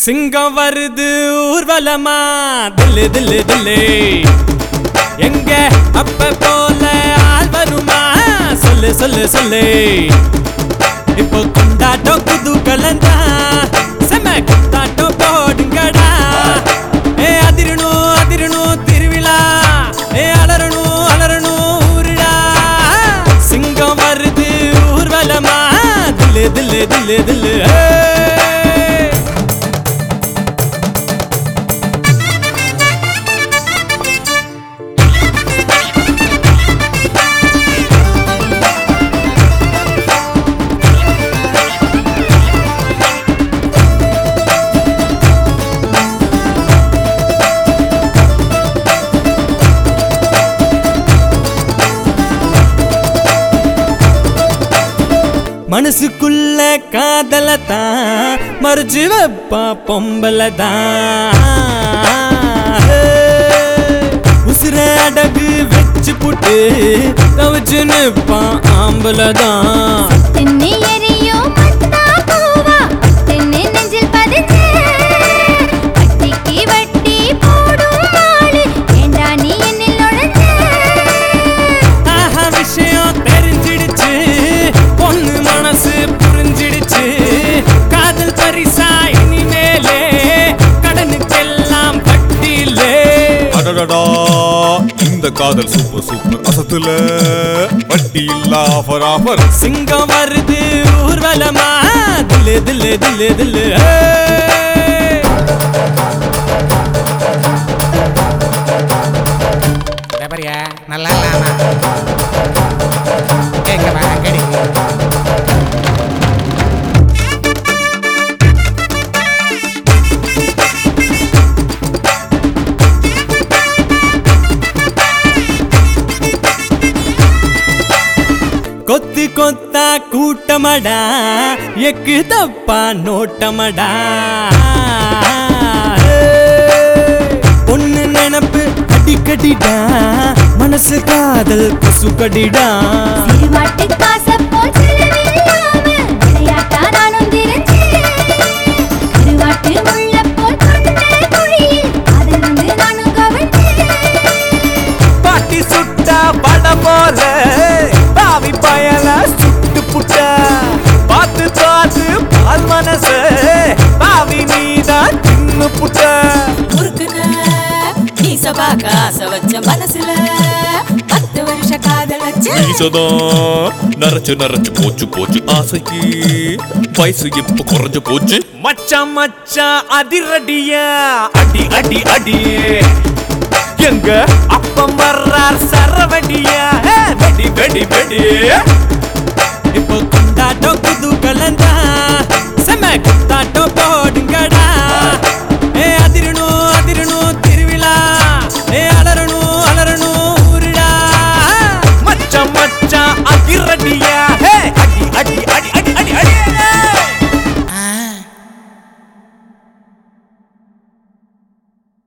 சிங்கம் வருது ஊர்வலமா தில்லு தில்லு தில்லு எங்க அப்ப போல ஆள் வருமா சொல்லு சொல்லு சொல்லு இப்போ கொண்டாட்டம் புது கலந்தா செம கொண்டாட்டம் போடுங்கடா ஏ அதிரணும் அதிரணும் திருவிழா ஏ அலறணும் அலறணும் ஊருடா சிங்கம் வருது ஊர்வலமா தில்லு தில்லு தில்லு தில்லு ஏய். மனசுக்குள்ள காதல தான் மறைச்சு வைப்பா பொம்பல தான் உசுர அடகு வச்சு புட்டு கவச்சு நிற்பான் ஆம்பல தான் தென்னை எரியோ மத்தா பூவா தென்னை நெஞ்சில் பதிஞ்சு வட்டிக்கு வட்டி போடும் ஆளு ஏண்டா நீ என்னில் நுழைஞ்ச ஆஹா விஷயம் தெரிஞ்சிடுச்சு பொண்ணு மனசு புரிஞ்சிடுச்சு காதல் பரிசா இனிமேலே கடனுக்கெல்லாம் பட்டியிலே அடடடா இந்த காதல் சூப்பர் சூப்பர் அசத்துல வட்டி இல்ல ஆஃபர் ஆஃபர் சிங்கம் வருது ஊர்வலமா தில்லு தில்லு தில்லு தில்லு ஏய். டபரியா நல்லா இல்லாமா எங்க வா அங்கடி கொத்து கொத்தா கூட்டமடா எக்கு தப்பா நோட்டமடா பொண்ணு நினப்பு அடிக்கடிடா மனசு காதல் குசுக்கடிடா சிறுவாட்டு காசை போல் செலவில்லாம விளையாட்டா நானும் தெரிஞ்சேன் கருவாட்டு முள்ள போல் தொண்டை குழியில் அதில் வந்து நானும் கவிழ்ந்தேன் பாட்டி சுட்டா பட போல பாவி பயல சுட்டு புட்ட பார்த்து பார்த்து பால் மனசு பாவி நீதான் தின்னு புட்ட முறுக்குன நீ சபா காச வச்ச மனசுல பத்து வருஷ காதல் வச்ச ஈசதான் நரைச்சு நரைச்சு போச்சு போச்சு ஆசைக்கு வயசு இப்ப குறைஞ்சு போச்சு மச்சான் மச்சான் அதிரடியா அடி அடி அடி எங்க அப்பம் வர்றார் சரவடியா ஏ, வெடி வெடி வெடி இப்போ கொண்டாட்டம் புது கலந்தா